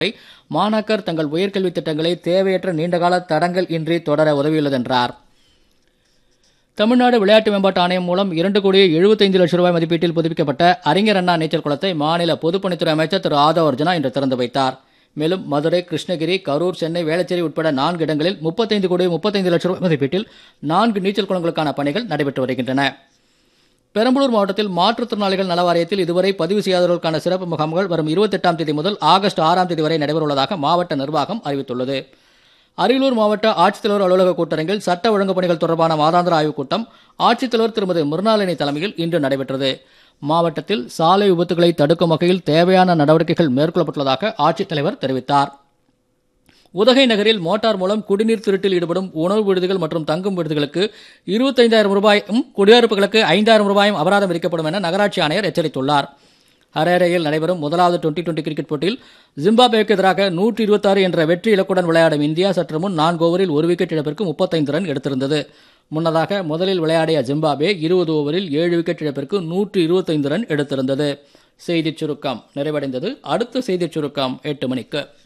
மாணாக்கர் தங்கள் உயர்கல்வி திட்டங்களை தேவையற்ற நீண்டகால தடங்கள் இன்றி தொடர உதவியுள்ளது என்றார் தமிழ்நாடு விளையாட்டு மேம்பாட்டு ஆணையம் மூலம் இரண்டு கோடியே எழுபத்தைந்து லட்சம் ரூபாய் மதிப்பீட்டில் புதுப்பிக்கப்பட்ட அறிஞர் அண்ணா நீச்சல் குளத்தை மாநில பொதுப்பணித்துறை அமைச்சர் திரு ஆதவ் அர்ஜுனா இன்று திறந்து வைத்தார் மேலும் மதுரை கிருஷ்ணகிரி கரூர் சென்னை வேளச்சேரி உட்பட நான்கு இடங்களில் முப்பத்தைந்து கோடி முப்பத்தைந்து லட்சம் ரூபாய் மதிப்பீட்டில் நான்கு நீச்சல் குளங்களுக்கான பணிகள் நடைபெற்று வருகின்றன பெரம்பலூர் மாவட்டத்தில் மாற்றுத்திறனாளிகள் நல வாரியத்தில் இதுவரை பதிவு செய்யாதவர்களுக்கான சிறப்பு முகாம்கள் வரும் இருபத்தெட்டாம் தேதி முதல் ஆகஸ்ட் ஆறாம் தேதி வரை நடைபெறவுள்ளதாக மாவட்ட நிர்வாகம் அறிவித்துள்ளது அரியலூர் மாவட்ட ஆட்சித்தலைவர் அலுவலக கூட்டரங்கில் சட்ட ஒழுங்கு பணிகள் தொடர்பான மாதாந்திர ஆய்வுக் கூட்டம் ஆட்சித்தலைவர் திருமதி மிருணாளினி தலைமையில் இன்று நடைபெற்றது மாவட்டத்தில் சாலை விபத்துகளை தடுக்கும் வகையில் தேவையான நடவடிக்கைகள் மேற்கொள்ளப்பட்டுள்ளதாக ஆட்சித்தலைவர் தெரிவித்தார் உதகை நகரில் மோட்டார் மூலம் குடிநீர் திருட்டில் ஈடுபடும் உணவு விடுதிகள் மற்றும் தங்கும் விடுதிகளுக்கு இருபத்தைந்தாயிரம் ரூபாயும் குடியிருப்புகளுக்கு ஐந்தாயிரம் ரூபாயும் அபராதம் விதிக்கப்படும் என நகராட்சி ஆணையர் எச்சரித்துள்ளார் ஹரேரையில் நடைபெறும் முதலாவது டுவெண்டி டுவெண்டி கிரிக்கெட் போட்டியில் ஜிம்பாப்வேக்கு எதிராக நூற்றி இருபத்தாறு என்ற வெற்றி இலக்குடன் விளையாடும் இந்தியா சற்று முன் நான்கு ஓவரில் ஒரு விக்கெட் இழப்பிற்கு முப்பத்தைந்து ரன் எடுத்திருந்தது முன்னதாக முதலில் விளையாடிய ஜிம்பாப்வே இருபது ஓவரில் ஏழு விக்கெட் இழப்பிற்கு நூற்று இருபத்தைந்து ரன் எடுத்திருந்தது செய்திச் சுருக்கம் நிறைவடைந்தது அடுத்த செய்திச் சுருக்கம் எட்டு மணிக்கு